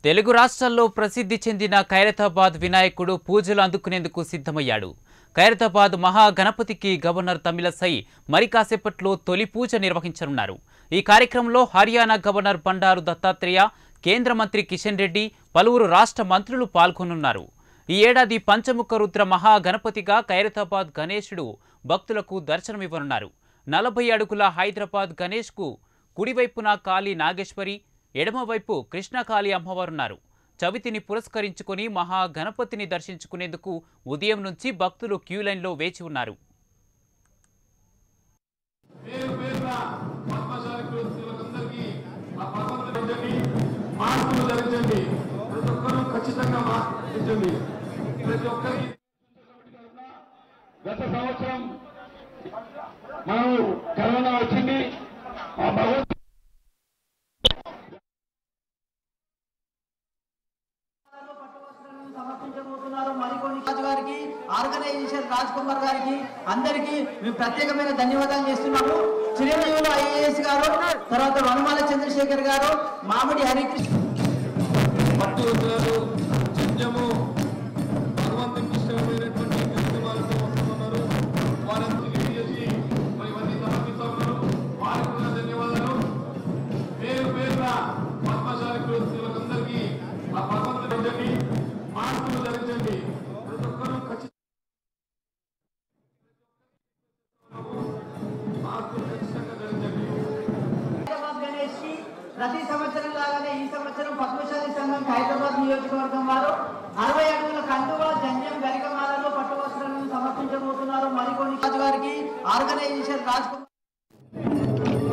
తెలుగు రాష్ట్రాల్లో ప్రసిద్ధి చెందిన ఖైరతాబాద్ వినాయకుడు పూజలు అందుకునేందుకు సిద్ధమయ్యాడు ఖైరతాబాద్ మహాగణపతికి గవర్నర్ తమిళసై మరి కాసేపట్లో తొలి పూజ నిర్వహించనున్నారు ఈ కార్యక్రమంలో హర్యానా గవర్నర్ బండారు దత్తాత్రేయ కేంద్ర మంత్రి కిషన్ రెడ్డి పలువురు రాష్ట్ర మంత్రులు పాల్గొనున్నారు ఈ ఏడాది పంచముఖ రుద్ర మహాగణపతిగా ఖైరతాబాద్ గణేశుడు భక్తులకు దర్శనమివ్వనున్నారు నలభై అడుగుల హైదరాబాద్ గణేష్కు కుడివైపున కాళీ నాగేశ్వరి ఎడమవైపు కృష్ణకాళి అమ్మవారున్నారు చవితిని పురస్కరించుకుని మహాగణపతిని దర్శించుకునేందుకు ఉదయం నుంచి భక్తులు క్యూ లైన్లో వేచి ఉన్నారు పేరు పేరున పద్మశాలి కులస్తులందరికీ ఆ భగవంతుని ధరించండి మార్పులు ధరించండి ప్రతి ఒక్కరూ ఖచ్చితంగా మార్పించండి ప్రతి ఒక్కరికి గత సంవత్సరం మనం కరోనా వచ్చింది ఆ భగవంతు సమర్పించబోతున్నారు మరికొన్ని రాజు గారికి ఆర్గనైజేషన్ రాజ్ కుమార్ గారికి అందరికీ మేము ప్రత్యేకమైన ధన్యవాదాలు చేస్తున్నాము చిరంజీవులు ఐఏఎస్ గారు తర్వాత వనమాల చంద్రశేఖర్ గారు మామిడి హరికృష్ణ పట్టు వస్త్రాలు చిత్యము భగవంతునికి ఇష్టమైనటువంటి కార్యక్రమాలతో వస్తున్నారు వారందరికీ చేసి మరి ఇవన్నీ సమర్పిస్తా ఉన్నారు వారికి కూడా ధన్యవాదాలు పేరు పేరున పద్మశాలి కులస్తులందరికీ ఆ భగవంతుని ధరించండి మార్పులు ధరించండి ప్రతి ఒక్కరూ ఖచ్చితంగా మార్పులు ఖచ్చితంగా ధరించండి హైదరాబాద్ గణేష్ కి ప్రతి సంవత్సరం లాగానే ఈ సంవత్సరం పద్మశాలి సంఘం హైదరాబాద్ నియోజకవర్గం వారు అరవై అడుగుల కండువ జంజం గరికమాలలో పట్టు వస్త్రాలను సమర్పించబోతున్నారు మరికొన్ని రాజు గారికి ఆర్గనైజేషన్ రాజ్ కుమార్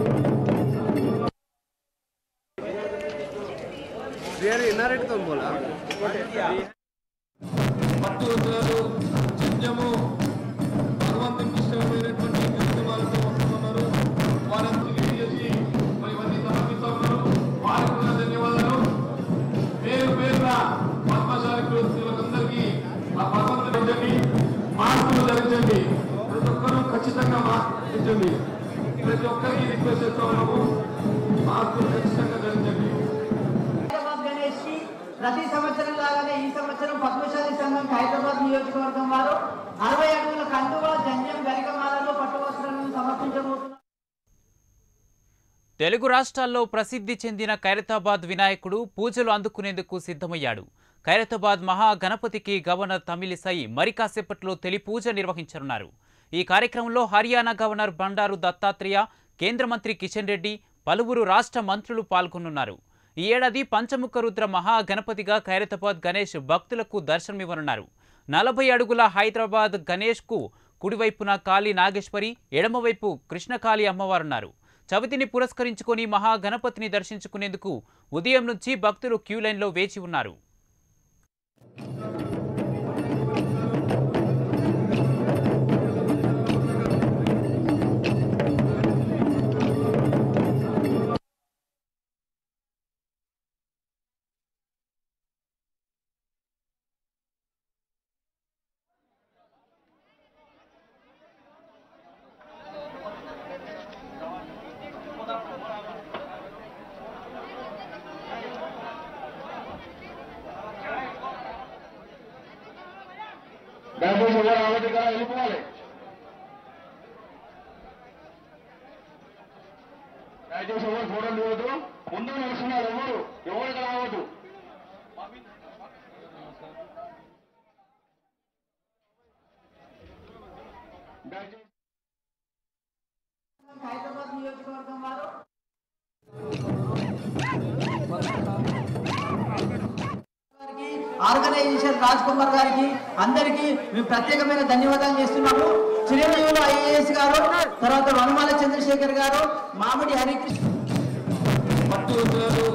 పట్టు వస్త్రాలు చిత్యము భగవంతునికి ఇష్టమైనటువంటి కార్యక్రమాలతో వస్తున్నారు వారందరికీ చేసి మరి ఇవన్నీ సమర్పిస్తా ఉన్నారు వారికి కూడా ధన్యవాదాలు పేరు పేరున పద్మశాలి కులస్తులందరికీ ఆ భగవంతుని ధరించండి మార్పులు ధరించండి ప్రతి ఒక్కరూ ఖచ్చితంగా మార్పించండి ప్రతి ఒక్కరికి రిక్వెస్ట్ చేస్తా ఉన్నాము మార్పులు ఖచ్చితంగా ధరించండి హైదరాబాద్ గణేష్ కి ప్రతి సంవత్సరం లాగానే ఈ సంవత్సరం పద్మశాలి సంఘం హైదరాబాద్ నియోజకవర్గం వారు అరవై అడుగుల కండువ జంజం గరికమాలలో పట్టు వస్త్రాలను సమర్పించబోతున్నారు తెలుగు రాష్ట్రాల్లో ప్రసిద్ధి చెందిన ఖైరతాబాద్ వినాయకుడు పూజలు అందుకునేందుకు సిద్ధమయ్యాడు ఖైరతాబాద్ మహాగణపతికి గవర్నర్ తమిళిసై మరి కాసేపట్లో తొలి పూజ నిర్వహించనున్నారు ఈ కార్యక్రమంలో హర్యానా గవర్నర్ బండారు దత్తాత్రేయ కేంద్ర మంత్రి కిషన్ రెడ్డి పలువురు రాష్ట్ర మంత్రులు పాల్గొనున్నారు ఈ ఏడాది పంచముఖ రుద్ర మహాగణపతిగా ఖైరతాబాద్ గణేష్ భక్తులకు దర్శనమివ్వనున్నారు నలభై అడుగుల హైదరాబాద్ గణేష్కు కుడివైపున కాళీ నాగేశ్వరి ఎడమవైపు కృష్ణకాళి అమ్మవారున్నారు చవితిని పురస్కరించుకొని మహాగణపతిని దర్శించుకునేందుకు ఉదయం నుంచి భక్తులు క్యూ లైన్లో వేచి ఉన్నారు దయచేసి ఎవరు ఆలోచన కదా వెళ్ళిపోవాలి దయచేసి ఎవరు ఫోటోలు తీయవద్దు ముందు నడుస్తున్నారు ఎవరు ఎవరు ఇక్కడ రావద్దు దయచేసి హైదరాబాద్ నియోజకవర్గం వారు గారికి, ఆర్గనైజేషన్ రాజ్ కుమార్ గారికి అందరికీ మేము ప్రత్యేకమైన ధన్యవాదాలు చేస్తున్నాము చిరంజీవులు ఐఏఎస్ గారు తర్వాత వనమాల చంద్రశేఖర్ గారు మామిడి హరికృష్ణ పట్టు వస్త్రాలు